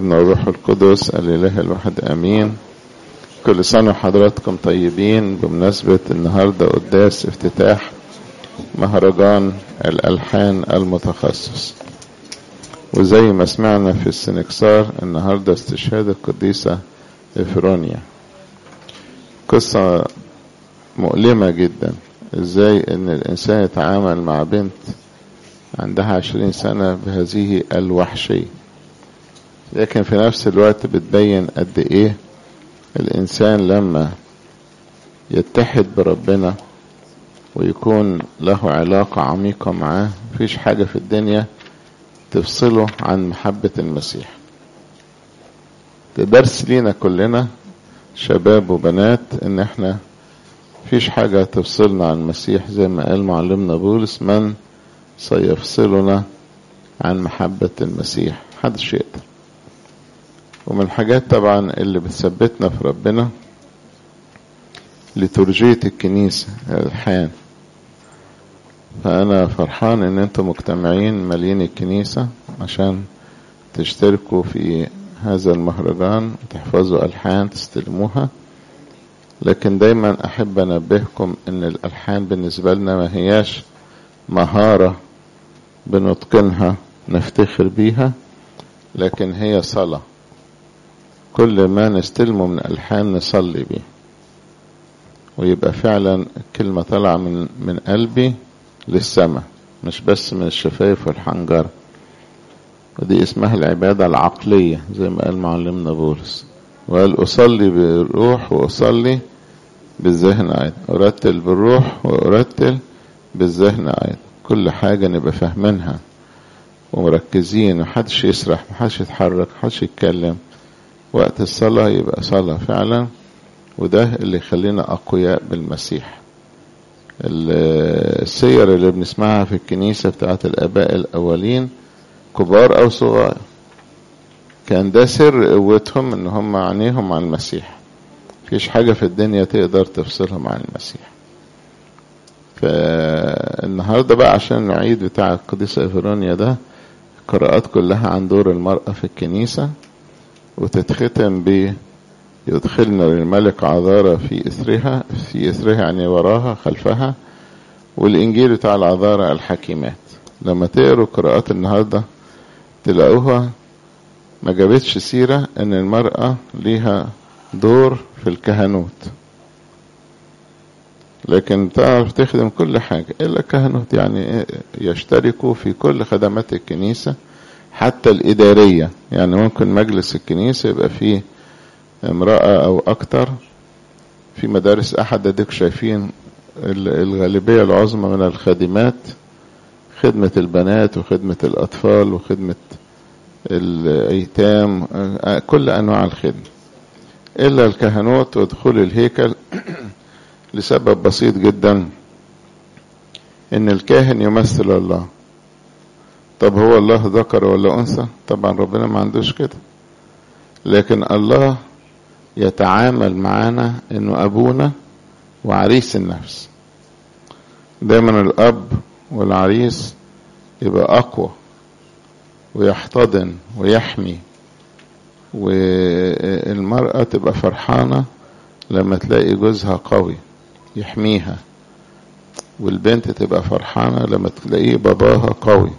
ابن الروح القدس الإله الواحد أمين كل سنة وحضراتكم طيبين بمناسبة النهاردة قداس افتتاح مهرجان الألحان المتخصص وزي ما سمعنا في السنكسار النهاردة استشهاد القديسة إفرونيا قصة مؤلمة جدا ازاي ان الانسان يتعامل مع بنت عندها عشرين سنة بهذه الوحشية لكن في نفس الوقت بتبين قد ايه الانسان لما يتحد بربنا ويكون له علاقة عميقة معاه مفيش حاجة في الدنيا تفصله عن محبة المسيح ده درس لينا كلنا شباب وبنات ان احنا مفيش حاجة تفصلنا عن المسيح زي ما قال معلمنا بولس من سيفصلنا عن محبة المسيح محدش يقدر ومن الحاجات طبعا اللي بتثبتنا في ربنا لترجية الكنيسة الحان فأنا فرحان إن أنتم مجتمعين مالين الكنيسة عشان تشتركوا في هذا المهرجان وتحفظوا ألحان تستلموها لكن دايما أحب أنبهكم إن الألحان بالنسبة لنا ما هياش مهارة بنتقنها نفتخر بيها لكن هي صلاة كل ما نستلمه من ألحان نصلي بيه ويبقى فعلا الكلمة طالعة من من قلبي للسماء مش بس من الشفايف والحنجرة ودي اسمها العبادة العقلية زي ما قال معلمنا بولس وقال أصلي بالروح وأصلي بالذهن أيضا أرتل بالروح وأرتل بالذهن أيضا كل حاجة نبقى فاهمينها ومركزين محدش يسرح محدش يتحرك محدش يتكلم وقت الصلاة يبقى صلاة فعلا وده اللي يخلينا أقوياء بالمسيح السير اللي بنسمعها في الكنيسة بتاعت الآباء الأولين كبار أو صغار كان ده سر قوتهم إن هم عينيهم عن المسيح مفيش حاجة في الدنيا تقدر تفصلهم عن المسيح فالنهاردة بقى عشان نعيد بتاع القديسة إفرونيا ده القراءات كلها عن دور المرأة في الكنيسة وتتختم ب يدخلنا للملك عذارى في إثرها في إثرها يعني وراها خلفها والإنجيل بتاع العذارى الحكيمات لما تقروا قراءات النهاردة تلاقوها ما جابتش سيرة إن المرأة ليها دور في الكهنوت لكن تعرف تخدم كل حاجة إلا الكهنوت يعني يشتركوا في كل خدمات الكنيسة حتى الإدارية يعني ممكن مجلس الكنيسة يبقى فيه امرأة أو أكتر في مدارس أحد أديك شايفين الغالبية العظمى من الخادمات خدمة البنات وخدمة الأطفال وخدمة الأيتام كل أنواع الخدمة إلا الكهنوت ودخول الهيكل لسبب بسيط جدا إن الكاهن يمثل الله طب هو الله ذكر ولا أنثى طبعا ربنا ما عندوش كده لكن الله يتعامل معانا انه ابونا وعريس النفس دايما الاب والعريس يبقى اقوى ويحتضن ويحمي والمرأة تبقى فرحانة لما تلاقي جوزها قوي يحميها والبنت تبقى فرحانة لما تلاقيه باباها قوي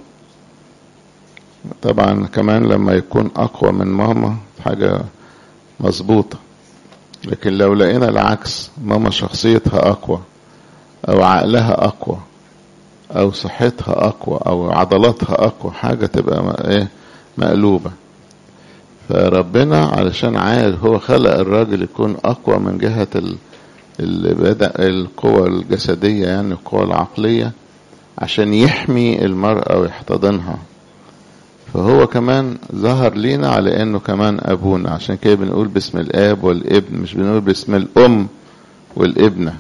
طبعا كمان لما يكون اقوى من ماما حاجة مظبوطة لكن لو لقينا العكس ماما شخصيتها أقوى أو عقلها أقوى أو صحتها أقوى أو عضلاتها أقوى حاجة تبقى إيه مقلوبة فربنا علشان عايز هو خلق الراجل يكون أقوى من جهة اللي بدأ القوى الجسدية يعني القوى العقلية عشان يحمي المرأة ويحتضنها فهو كمان ظهر لينا على انه كمان ابونا عشان كده بنقول باسم الاب والابن مش بنقول باسم الام والابنة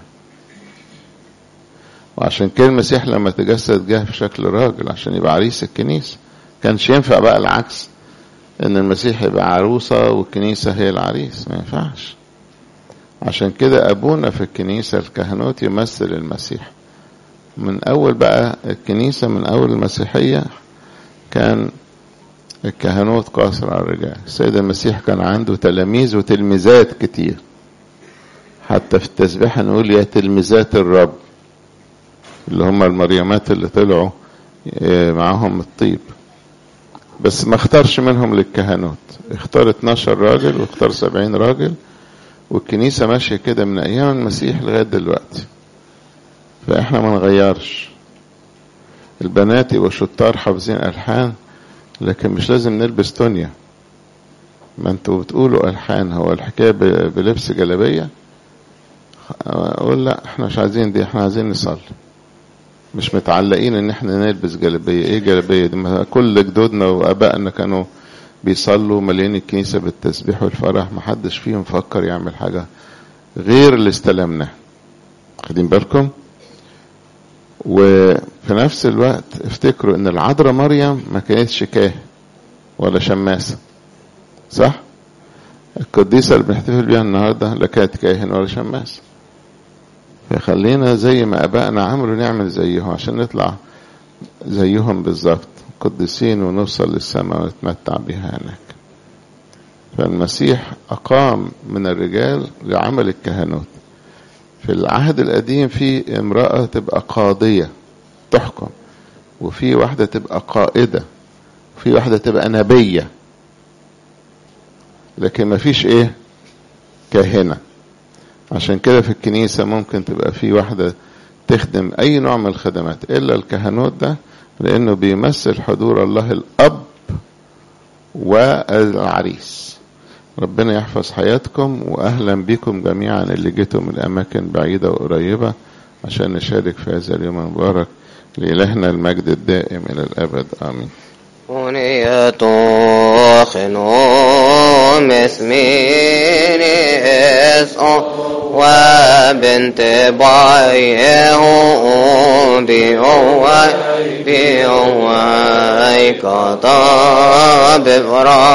وعشان كده المسيح لما تجسد جه في شكل راجل عشان يبقى عريس الكنيسة كانش ينفع بقى العكس ان المسيح يبقى عروسة والكنيسة هي العريس ما ينفعش عشان كده ابونا في الكنيسة الكهنوت يمثل المسيح من اول بقى الكنيسة من اول المسيحية كان الكهنوت قاصر على الرجال السيد المسيح كان عنده تلاميذ وتلميذات كتير حتى في التسبيحة نقول يا تلميذات الرب اللي هم المريمات اللي طلعوا معاهم الطيب بس ما اختارش منهم للكهنوت اختار 12 راجل واختار 70 راجل والكنيسة ماشية كده من أيام المسيح لغاية دلوقتي فإحنا ما نغيرش البنات يبقوا شطار حافظين ألحان لكن مش لازم نلبس تونيا ما انتوا بتقولوا ألحان هو الحكاية بلبس جلابية أقول لا احنا مش عايزين دي احنا عايزين نصلي مش متعلقين ان احنا نلبس جلابية ايه جلابية دي ما كل جدودنا وابائنا كانوا بيصلوا مليين الكنيسة بالتسبيح والفرح محدش فيهم فكر يعمل حاجة غير اللي استلمناه خدين بالكم وفي نفس الوقت افتكروا ان العذراء مريم ما كانتش كاهن ولا شماسة صح القديسة اللي بنحتفل بيها النهاردة لا كانت كاهن ولا شماسة فخلينا زي ما ابائنا عملوا نعمل زيهم عشان نطلع زيهم بالظبط قديسين ونوصل للسماء ونتمتع بها هناك فالمسيح أقام من الرجال لعمل الكهنوت في العهد القديم في امرأة تبقى قاضية تحكم وفي واحدة تبقى قائدة وفي واحدة تبقى نبية لكن ما فيش ايه كاهنة عشان كده في الكنيسة ممكن تبقى في واحدة تخدم أي نوع من الخدمات إلا الكهنوت ده لأنه بيمثل حضور الله الأب والعريس ربنا يحفظ حياتكم وأهلا بكم جميعا اللي جيتوا من أماكن بعيدة وقريبة عشان نشارك في هذا اليوم المبارك لإلهنا المجد الدائم إلى الأبد آمين أغنية خنوم اسمين اسم وبنت بايه بيوي بيوي كتاب